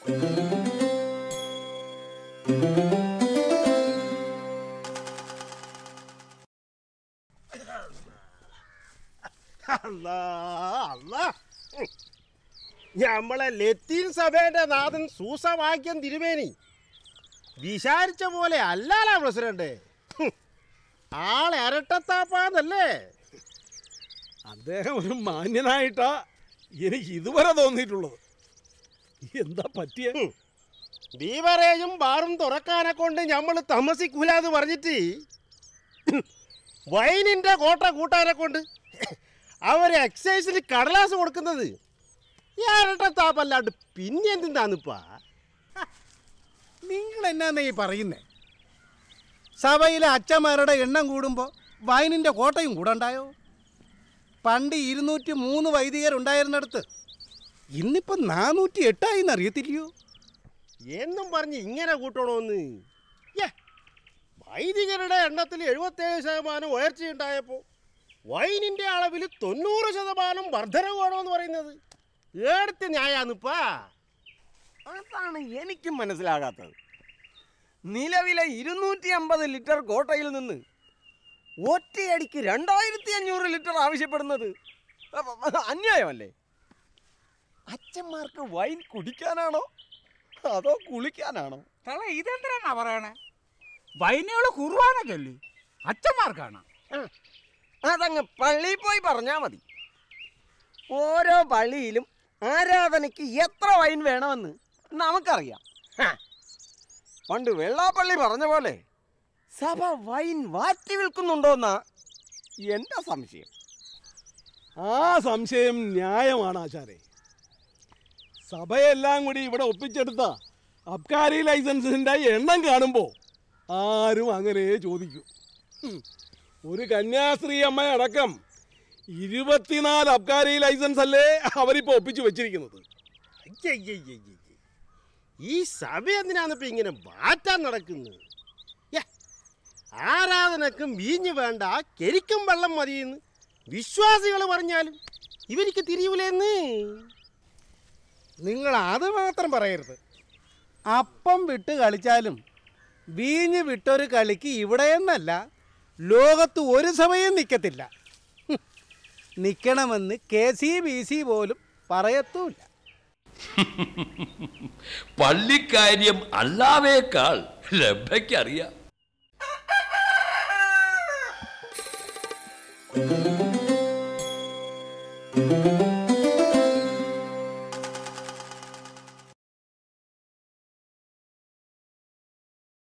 അല്ലാ, അല്ലാ. ഉം. ഞമ്മളെ ലത്തീൻ സഭയുടെ നാഥൻ സൂസവാക്യം തിരുമേനി വിചാരിച്ച പോലെ അല്ലാലാ പ്രസിഡന്റ് ഹും. ആളെ അരട്ടത്താപ്പാന്നല്ലേ അദ്ദേഹം ഒരു മാന്യനായിട്ടാ എനിക്ക് ഇതുവരെ തോന്നിയിട്ടുള്ളത് എന്താ പറ്റിയ ഹും. ബീവറേജും ബാറും തുറക്കാനെ കൊണ്ട് നമ്മൾ താമസിക്കൂല എന്ന് പറഞ്ഞിട്ട് വൈനിന്റെ കോട്ട കൂട്ടാനെ കൊണ്ട് അവര് എക്സൈസിന് കടലാസ് കൊടുക്കുന്നത് ഇരട്ടത്താപ്പല്ലാണ്ട് പിന്നെ എന്തിനാന്നിപ്പാ നിങ്ങൾ എന്നാന്നേ ഈ പറയുന്നേ സഭയിലെ അച്ഛന്മാരുടെ എണ്ണം കൂടുമ്പോൾ വൈനിൻ്റെ കോട്ടയും കൂടണ്ടായോ പണ്ട് ഇരുന്നൂറ്റി മൂന്ന് വൈദികരുണ്ടായിരുന്നിടത്ത് ഇന്നിപ്പം നാനൂറ്റി എട്ടായി എന്നറിയത്തില്ലയോ എന്നും പറഞ്ഞ് ഇങ്ങനെ കൂട്ടണമെന്ന് യ്യേ, വൈദികരുടെ എണ്ണത്തിൽ എഴുപത്തേഴ് ശതമാനം ഉയർച്ചയുണ്ടായപ്പോൾ വൈനിന്റെ അളവിൽ തൊണ്ണൂറ് ശതമാനം വർധനവ് വേണമെന്ന് പറയുന്നത് ഏടത്തെ ന്യായാന്നിപ്പാ അതാണ് എനിക്കും മനസ്സിലാകാത്തത് നിലവിലെ ഇരുന്നൂറ്റി അമ്പത് ലിറ്റർ കോട്ടയിൽ നിന്ന് ഒറ്റയടിക്ക് രണ്ടായിരത്തി അഞ്ഞൂറ് ലിറ്റർ ആവശ്യപ്പെടുന്നത് അപ്പ- അന്യായമല്ലേ അച്ഛന്മാർക്ക് വൈൻ കുടിക്കാനാണോ അതോ കുളിക്കാനാണോ തള ഇതെന്തിനാ പറയണേ വൈനുകൾ കുർവാന ചൊല്ലി അച്ഛന്മാർക്കാണ് അതങ്ങ് പള്ളിയിൽ പോയി പറഞ്ഞാൽ മതി ഓരോ പള്ളിയിലും ആരാധനയ്ക്ക് എത്ര വൈൻ വേണമെന്ന് നമുക്കറിയാം ഹ. പണ്ട് വെള്ളാപ്പള്ളി പറഞ്ഞ പോലെ സഭ വൈൻ വാറ്റി വിൽക്കുന്നുണ്ടോന്നാ എൻ്റെ സംശയം ആ സംശയം ന്യായമാണ് ആശാരെ സഭയെല്ലാം കൂടി ഇവിടെ ഒപ്പിച്ചെടുത്ത അബ്കാരി ലൈസൻസിൻ്റെ എണ്ണം കാണുമ്പോൾ ആരും അങ്ങനെ ചോദിക്കൂ ഹും. ഒരു കന്യാസ്ത്രീ അമ്മ അടക്കം ഇരുപത്തിനാല് അബ്കാരി ലൈസൻസ് അല്ലേ അവരിപ്പോൾ ഒപ്പിച്ചു വെച്ചിരിക്കുന്നത് അയ്യയ്യയ്യയ്യയ്യ. ഈ സഭ എന്തിനാന്നിപ്പോ ഇങ്ങനെ മാറ്റാൻ നടക്കുന്നത് യ്യേ, ആരാധനക്കും വീഞ്ഞ് വേണ്ട കെരിക്കും വെള്ളം മതിയെന്ന് വിശ്വാസികൾ പറഞ്ഞാലും ഇവർക്ക് തിരിയൂലെന്ന് നിങ്ങൾ അത് മാത്രം പറയരുത് അപ്പം വിട്ട് കളിച്ചാലും വീഞ്ഞ് വിട്ടൊരു കളിക്ക് ഇവിടെയെന്നല്ല ലോകത്ത് ഒരു സമയം നിൽക്കത്തില്ല ഹും. നിൽക്കണമെന്ന് കെ സി ബി സി പോലും പറയത്തുമില്ല പള്ളിക്കാര്യം അല്ലാവേക്കാൾ ലഭ്യക്കറിയാം